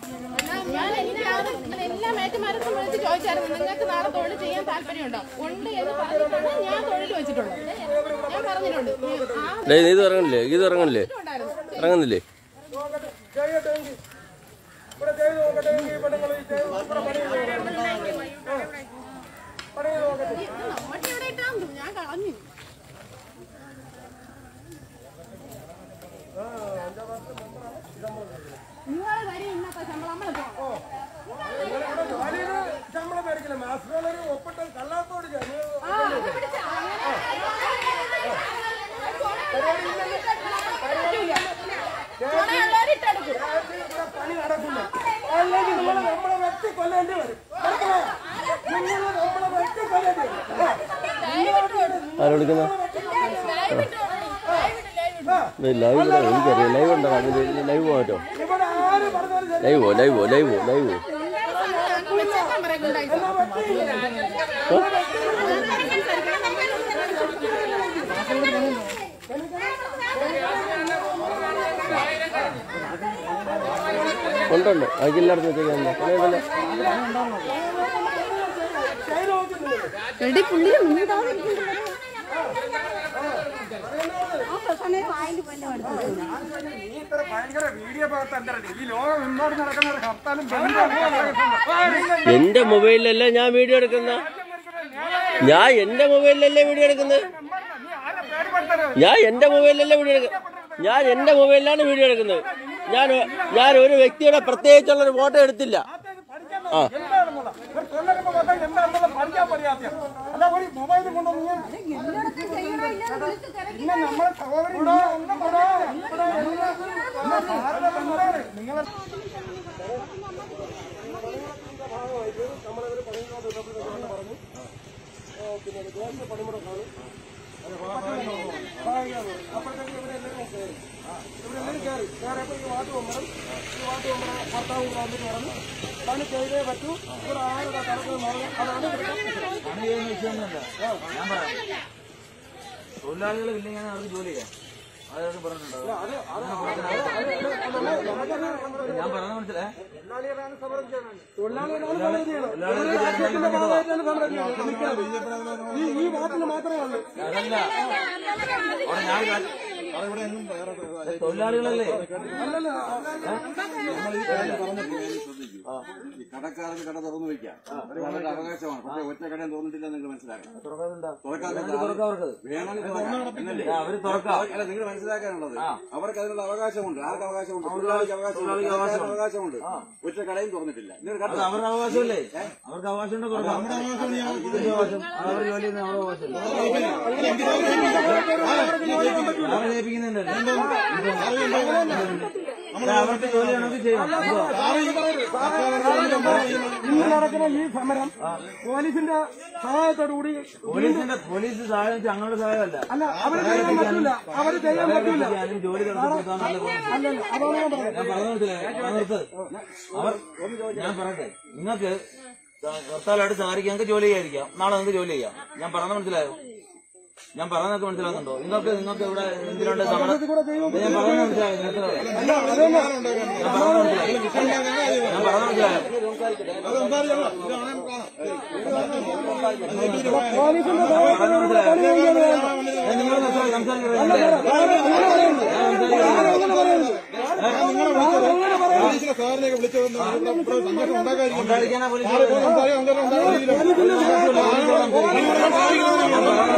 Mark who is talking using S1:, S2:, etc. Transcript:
S1: ഞാൻ എനിക്ക് ആദ്യം ഇങ്ങനെ എല്ലാ മേറ്റുമാരത്തും വിളിച്ച് ചോദിച്ചായിരുന്നു നിങ്ങൾക്ക് നാളെ തൊഴിൽ ചെയ്യാൻ താല്പര്യമുണ്ടോ ഉണ്ട് എന്ന് പറഞ്ഞിട്ടാണ് ഞാൻ തൊഴിൽ വെച്ചിട്ടുള്ളത് ഞാൻ പറഞ്ഞിട്ടുണ്ട് ആ
S2: ഡേ ഇത് ഇറങ്ങണില്ലേ ഇത് ഇറങ്ങണില്ലേ
S1: ഉണ്ടായിരുന്നു
S2: ഇറങ്ങുന്നില്ലേ
S3: ചെയ്യട്ടെങ്കിൽ ഇവിടെ ചെയ്ത് നോക്കട്ടെങ്കിൽ പെണ്ണുങ്ങൾ ഈ ചെയ്ത് ഇവിടെ പണി ചെയ്ത് നോക്കട്ടെ. ആ. പണി ചെയ്ത് നോക്കട്ടെ
S1: ഇത് നമ്മുടെ ഇവിടെ ഇട്ടാന്ന് ഞാൻ കളഞ്ഞു നിങ്ങൾ വരി ഇന്നത്തെ ശമ്പളം നമ്മൾ പോകാം
S3: നിങ്ങളിവിടെ ജോലിയിൽ ശമ്പളം മേടിക്കില്ല മാസത്തിൽ ഒപ്പിട്ട കള്ളാത്തോട്
S1: ചുണയുള്ളവരിട്ടെടുക്കും
S3: പണി നടക്കില്ല അല്ലെങ്കിൽ നിങ്ങൾ നമ്മളെ വ്യക്തി കൊല്ലേണ്ടി വരും മനസ്സിലായോ? നിങ്ങൾ നമ്മളെ വ്യക്തി കൊല്ലേണ്ടി വരും ആ.
S2: ആരാ വിളിക്കുന്ന ലൈവ് എനിക്കറിയാം ലൈവ് ഉണ്ടോ അതിന് ലൈവ് പോകാറ്റോ
S3: ഇവിടെ ആര് പറഞ്ഞാലും ശരി
S2: ലൈവോ ലൈവോ ലൈവോ ലൈവോ
S1: വെച്ചേക്കാൻ പറയുന്നുണ്ടായി
S2: ഉണ്ടുണ്ട് അതൊക്കെ എല്ലായിടത്തും വെച്ചേക്കാൻ അല്ലേ അതല്ലേ
S1: എടി പുള്ളിയെ മുന്നിട്ടാണ്
S3: നീ ഇത്ര ഭയങ്കര വീഡിയോ പകർത്തണ്ടല്ലേ ഈ ലോകം മുന്നോട്ട് നടക്കുന്ന ഒരു ഹർത്താലും ബന്ധവും
S2: എന്റെ മൊബൈലിലല്ലേ ഞാൻ വീഡിയോ എടുക്കുന്ന ഞാൻ എന്റെ മൊബൈലിലല്ലേ വീഡിയോ എടുക്കുന്നത്
S3: നീ ആരെ പേടിപ്പെടുത്തരുത്
S2: ഞാൻ എന്റെ മൊബൈലിലല്ലേ വീഡിയോ എടുക്കുന്നത് ഞാൻ എന്റെ മൊബൈലിലാണ് വീഡിയോ എടുക്കുന്നത് ഞാൻ ഞാൻ ഒരു വ്യക്തിയുടെ പ്രത്യേകിച്ചുള്ള ഒരു ഫോട്ടോ എടുത്തില്ല
S3: പഠിക്കാൻ എന്താണെന്നുള്ള ഒരു തൊഴിലുറപ്പ് പദ്ധതി എന്താണെന്നുള്ള പഠിക്കാൻ പറയാത്ത അല്ല ഒരു മൊബൈൽ കൊണ്ടൊന്നും പിന്നെ നമ്മളെ സഹോദരി നീ ഒന്നും കൂടെ ഇവിടെ എല്ലാം ഭാരത ബന്ധാണ് നിങ്ങളെ അപ്പോഴത്തേക്ക് ഇവിടെ എല്ലാവരും കയറി ഇവിടെ എല്ലാവരും കയറി കയറിയപ്പോൾ ഈ വാട്ട് കൊമ്പരം ഈ വാട്ട് കൊമ്പരം ഭർത്താവ് ഇവിടെ വന്നിട്ട് പറഞ്ഞു പണി ചെയ്തേ പറ്റൂ ഇവിടെ ആരുടെ കടക്കുന്നത് പറഞ്ഞു അതാണ് ഇവിടുത്തെ
S4: പണി ചെയ്യുന്ന വിഷയമൊന്നുമല്ല ഞാൻ പറയാം തൊഴിലാളികൾ ഇല്ലെങ്കിൽ അവർക്ക് ജോലി ചെയ്യാം അതൊക്കെ പറഞ്ഞിട്ടുണ്ടോ ഞാൻ പറഞ്ഞ മനസ്സിലേ
S3: തൊഴിലാളികളാണ് സമരം ചെയ്യുന്നത് തൊഴിലാളികളാണ് സമരം ചെയ്യുന്നത് തൊഴിലാളികളുടെ ഭാഗമായിട്ടാണ് സമരം ചെയ്യുന്നത് ഈ ഈ വാട്ടിന് മാത്രമേ ഉള്ളൂ
S4: അതല്ല അവിടെ ഞാൻ കാ- തൊഴിലാളികളല്ലേ
S5: ഈ കടക്കാർക്ക് കട തുറന്നു വെക്കാം അത് അവരുടെ അവകാശമാണ് പക്ഷേ ഒറ്റ കടയും തുറന്നിട്ടില്ല നിങ്ങൾ മനസ്സിലാക്കണം തുറക്കാതെ
S4: തുറക്കവർക്ക്
S5: വേണമെങ്കിൽ തുറക്കാം. എന്നല്ലേ?
S4: അവര് തുറക്കാം
S5: അല്ല നിങ്ങൾ മനസ്സിലാക്കാനുള്ളത് അവർക്ക് അതിനുള്ള അവകാശമുണ്ട് ആർക്ക് അവകാശമുണ്ട് തൊഴിലാളിക്ക് അവകാശമുണ്ട് കടക്കാരന് അവകാശമുണ്ട് ഒറ്റ കടയും തുറന്നിട്ടില്ല നിങ്ങൾ
S4: അത് അവരുടെ അവകാശമല്ലേ അവർക്ക് അവകാശമുണ്ട് തുറക്കാം ഇതിന്റെ അവകാശം അത് അവർ ജോലി ചെയ്യുന്ന അവരുടെ അവകാശമല്ലേ അവരെ ജയിപ്പിക്കുന്നുണ്ടല്ലോ അവർക്ക് ജോലി വേണമെങ്കിൽ ചെയ്യാം എന്തുവാ?
S3: ഇന്ന് നടക്കുന്ന ഈ സമരം പോലീസിന്റെ സഹായത്തോടു കൂടി
S4: പോലീസിന്റെ പോലീസ് സഹായം വെച്ചാൽ ഞങ്ങളുടെ സഹായമല്ല
S3: അല്ല അവര് ചെയ്യാൻ പറ്റില്ല അവര് ചെയ്യാൻ പറ്റില്ല
S4: ചെയ്യാനും ജോലി തടസ്സപ്പെടുത്താനുള്ള പോലീസ്
S3: അല്ലല്ല അതാണ് ഞാൻ പറഞ്ഞത്
S4: ഞാൻ പറഞ്ഞു മനസ്സിലായി നിർത്ത് അവർ ഞാൻ പറയട്ടെ നിങ്ങൾക്ക് ഭർത്താവായിട്ട് സഹായിക്കാൻ ജോലി ചെയ്യാതിരിക്കാം നാളെ നിങ്ങൾക്ക് ജോലി ചെയ്യാം ഞാൻ പറഞ്ഞ മനസ്സിലായോ ഞാൻ പറഞ്ഞതൊക്കെ മനസ്സിലാക്കുന്നുണ്ടോ നിങ്ങൾക്ക് നിങ്ങൾക്ക് ഇവിടെ എന്തിനുണ്ട് സമരം ഞാൻ പറഞ്ഞ മനസ്സിലായോ നിങ്ങൾക്ക് ഞാൻ പറഞ്ഞ മനസ്സിലായി ഞാൻ പറഞ്ഞ മനസ്സിലായോ
S3: പോലീസിന്റെ സഹായത്തോടു കൂടി പണി ചെയ്യുകയാണ്
S4: ഞാൻ നിങ്ങളോട് സംസാരിക്കുന്നത് ഉണ്ടായിരിക്കാനാ പോലീസ്